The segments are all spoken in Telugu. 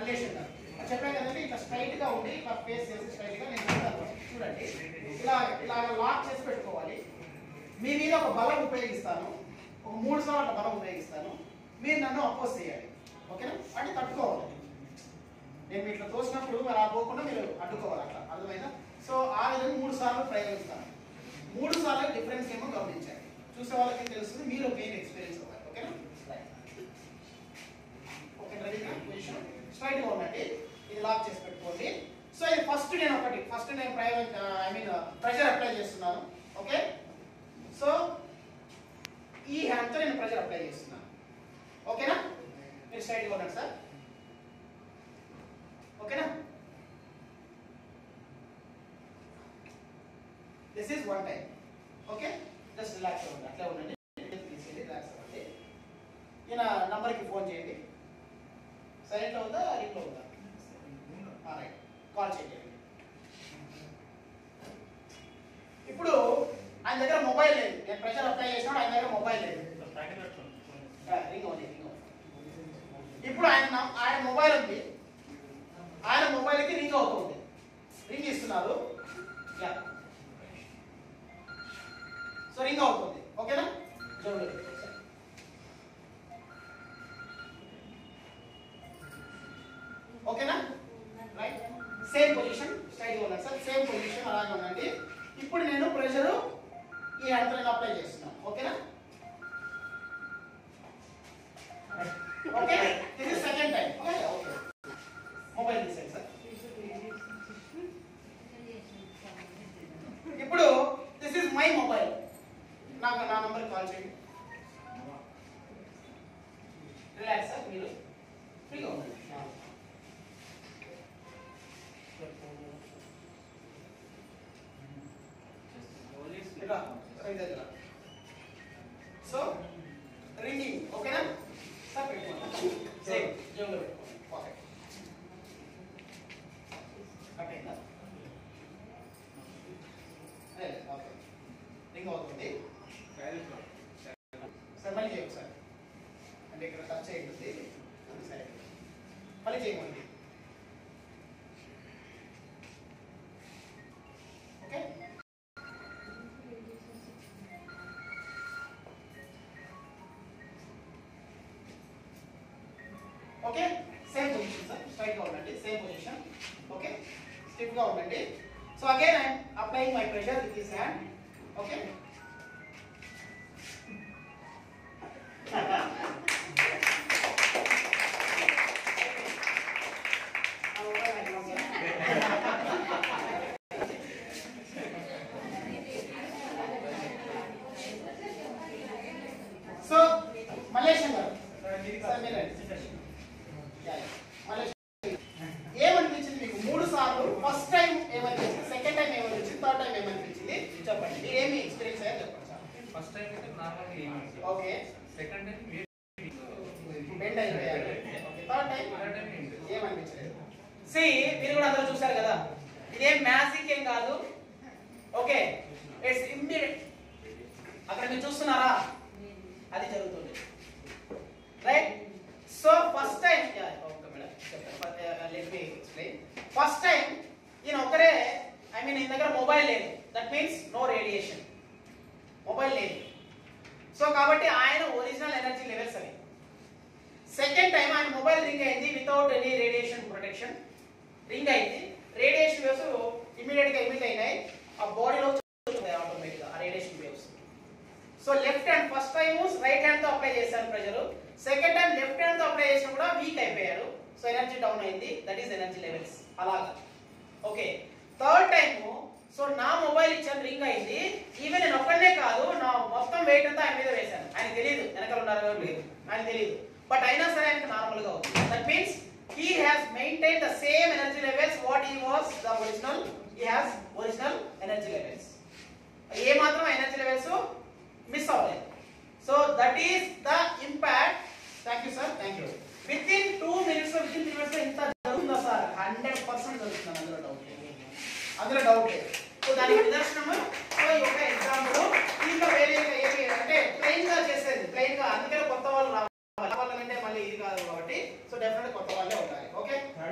మల్లేష్ గారు చెప్పాను కదండి ఇట్లా స్ట్రైట్ గా ఉండి ఇట్లా ఫేస్ చేసి స్ట్రైట్ గా నేను చెప్తాను చూడండి ఇలా ఇలా లాక్ చేసి పెట్టుకోవాలి మీ మీద ఒక బలం ఉపయోగిస్తాను ఒక మూడు సార్లు అట్లా బలం ఉపయోగిస్తాను మీరు నన్ను అపోజ్ చేయాలి ఓకేనా అంటే తట్టుకోవాలి నేను ఇట్లా తోసినప్పుడు మరి ఆ పోకుండా మీరు అడ్డుకోవాలి అట్లా అర్థమైందా సో ఆ విధంగా మూడు సార్లు ప్రయోగిస్తాను మూడు సార్లు డిఫరెన్స్ ఏమో గమనించాలి చూసే వాళ్ళకి తెలుస్తుంది మీరు మెయిన్ ఎక్స్పీరియన్స్ అవ్వాలి ఓకేనా ఓకే రెడీగా పొజిషన్ స్ట్రైట్ గా ఉండండి ఇది లాక్ చేసి పెట్టుకోండి సో ఇది ఫస్ట్ నేను ఒకటి ఫస్ట్ నేను ప్రయోగం ఐ మీన్ ప్రెషర్ అప్లై చేస్తున్నాను ఓకే సో ఈ హ్యాండ్తో నేను ప్రెషర్ అప్లై చేస్తున్నాను ఓకేనా మీరు స్ట్రైట్ గా ఉండండి సార్ ఓకేనా this is one time okay just relax అవ్వండి అట్లే ఉండండి తీసేయండి రిలాక్స్ అవ్వండి ఈయన నంబర్కి ఫోన్ చేయండి సైలెంట్లో ఉందా రింగ్లో ఉందా రైట్ కాల్ చేయండి ఇప్పుడు ఆయన దగ్గర మొబైల్ లేదు నేను ప్రెషర్ అప్లై చేసినప్పుడు ఆయన దగ్గర మొబైల్ లేదు ఆ, రింగ్ ఉంది రింగ్ ఉంది. ఇప్పుడు ఆయన నం- ఆయన మొబైల్ ఉంది ఆయన మొబైల్కి రింగ్ అవుతుంది రింగ్ ఇస్తున్నారు యా సో రింగ్ అవుతుంది ఓకేనా చూడండి ఓకేనా రైట్ సేమ్ పొజిషన్ స్ట్రైట్ ఉండండి సార్ సేమ్ పొజిషన్ అలాగే ఉండండి ఇప్పుడు నేను ప్రెషర్ ఈ అంతలో అప్లై చేస్తున్నాను ఓకేనా okay this is second time okay okay mobile తీసేయండి సార్ ఇప్పుడు దిస్ ఇస్ మై మొబైల్ నాకు నా నంబర్ కాల్ చేయండి రిలాక్స్ సార్ మీరు ఫ్రీగా ఉండండి ఇలా రైట్ దగ్గర సో రింగింగ్ ఓకేనా సార్ పెట్టుకోండి సేమ్ జోన్లో పెట్టుకోండి ఓకే కట్ అయిందా లేదు, ఓకే రింగ్ అవుతుంది సార్ మళ్ళీ చేయండి సార్ అంటే ఇక్కడ టచ్ అయ్యింది సరే మళ్ళీ చేయమండి okay okay same position sir straight గా ఉండండి సేమ్ పొజిషన్ ఓకే స్టిఫ్ గా ఉండండి so again I applying my pressure with this hand okay so Malaysian గారు సార్ మీరు రండి. Yeah, yeah. మలేషియన్ ఏమనిపించింది మీకు మూడు సార్లు ఫస్ట్ టైం ఏమనిపించింది సెకండ్ టైం ఏమనిపించింది థర్డ్ టైం ఏమనిపించింది చెప్పండి మీరు ఏమి ఎక్స్పీరియన్స్ అయ్యారు చెప్పండి సార్ ఫస్ట్ టైం అయితే నార్మల్గా ఏమి ఓకే సెకండ్ టైం మీరు బెండ్ అయిపోయారు okay third time third time ఏంటి ఏమనిపించలేదు సి మీరు కూడా అందరూ చూశారు కదా ఇదేం మ్యాజిక్ ఏం కాదు ఓకే ఇట్స్ ఇమ్మీడియట్ అక్కడ మీరు చూస్తున్నారా అది జరుగుతుంది right so first time okay madam let me explain first time ఈయన ఒకరే ఐ మీన్ ఈయన దగ్గర మొబైల్ లేదు that means no radiation mobile లేదు సో కాబట్టి ఆయన ఒరిజినల్ ఎనర్జీ లెవెల్స్ అవి సెకండ్ టైం ఆయన మొబైల్ రింగ్ అయింది without any radiation protection ring అయింది రేడియేషన్ వేవ్స్ ఇమీడియట్ గా ఎమిట్ అయినాయి ఆ బాడీలో ఆటోమేటిక్ ఆ radiation waves so left hand first time right hand తో అప్లై చేశారు ప్రజలు సెకండ్ టైం లెఫ్ట్ హ్యాండ్ తో అప్లై చేసినా కూడా వీక్ అయిపోయారు సో ఎనర్జీ డౌన్ అయింది దట్ ఈస్ ఎనర్జీ లెవెల్స్ అలాగా ఓకే థర్డ్ టైం సో నా మొబైల్ ఇచ్చాను రింగ్ అయింది ఈవెన్ నేను ఒక్కడనే కాదు నా మొత్తం వెయిట్ అంతా ఆయన మీద వేశాను ఆయన తెలియదు వెనకాల ఉన్నారో ఎవరు లేదు ఆయన తెలియదు బట్ అయినా సరే ఆయనకు నార్మల్ గా ఉంది that means he has maintain the same energy levels what he was the original he has original energy levels ఏ మాత్రం ఎనర్జీ లెవెల్స్ మిస్ అవ్వలేదు so that is the impact thank you sir thank you within two minutes within minutes ఇంత జరుగుతుందా సార్ హండ్రెడ్ పర్సెంట్ జరుగుతుంది అందులో డౌట్ లేదు అందులో డౌట్ లేదు సో దానికి నిదర్శనము సో ఈ యొక్క ఎగ్జాంపుల్ దీంట్లో వేరే ఏమి అంటే ప్లెయిన్ గా చేసేది ప్లెయిన్ గా అందుకనే కొత్త వాళ్ళు రావాలి వాళ్ళ కంటే మళ్ళీ ఇది కాదు కాబట్టి సో డెఫినెట్ కొత్త వాళ్ళే ఉండాలి ఓకే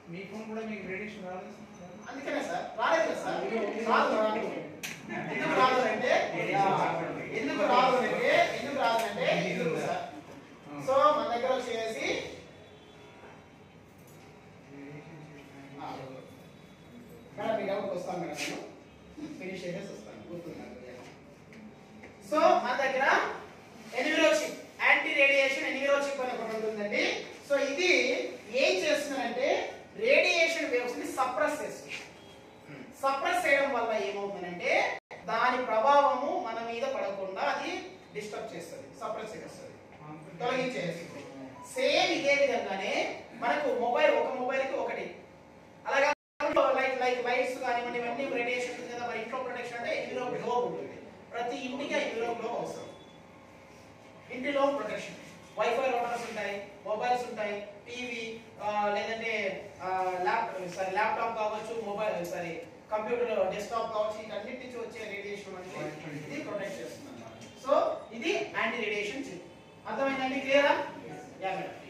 మీ ఫోన్ కూడా మీకు రేడియేషన్ రాలేదు సార్? అందుకనే సార్ రాలేదు కదా సార్ రాదు రాదు ఎందుకు రాదు అంటే ఎందుకు రాదు అంటే ఎందుకు రాదు అంటే ఎందుకు సార్ సో మన దగ్గర వచ్చేసి ఆ, మేడం మీ డౌట్ వస్తాను మేడం నేను ఫినిష్ చేసేసి వస్తాను గుర్తున్నాను సో మన దగ్గర ఎనిమిరో చిప్ యాంటీ రేడియేషన్ ఎనిమిరో చిప్ అని ఒకటి ఉంటుందండి సో ఇది ఏం చేస్తుందంటే రేడియేషన్ వేవ్స్ ని సప్రెస్ చేస్తుంది సప్రెస్ చేయడం వల్ల ఏమవుతుందంటే దాని ప్రభావము మన మీద పడకుండా అది డిస్టర్బ్ చేస్తుంది సప్రెస్ చేస్తుంది తొలగించేస్తుంది సేమ్ ఇదే విధంగానే మనకు మొబైల్ ఒక మొబైల్ కి ఒకటి అలాగే లైక్ లైక్ లైట్స్ కానివ్వండి ఇవన్నీ రేడియేషన్ ఉంటుంది కదా మరి ఇంట్లో ప్రొటెక్షన్ అంటే ఇందులో గ్లోబ్ ఉంటుంది ప్రతి ఇంటికి ఆ ఇందులో గ్లోబ్ అవసరం ఇంటిలో ప్రొటెక్షన్ వైఫై రౌటర్స్ ఉంటాయి మొబైల్స్ ఉంటాయి టీవీ లేదంటే ల్యాప్ సారీ ల్యాప్టాప్ కావచ్చు మొబైల్ సారీ కంప్యూటర్ డెస్క్టాప్ కావచ్చు వీటన్నిటి నుంచి వచ్చే రేడియేషన్ అంటే ఇది ప్రొటెక్ట్ చేస్తుంది అన్నమాట సో ఇది యాంటీ రేడియేషన్ చిప్ అర్థమైందండి క్లియరా యా మేడం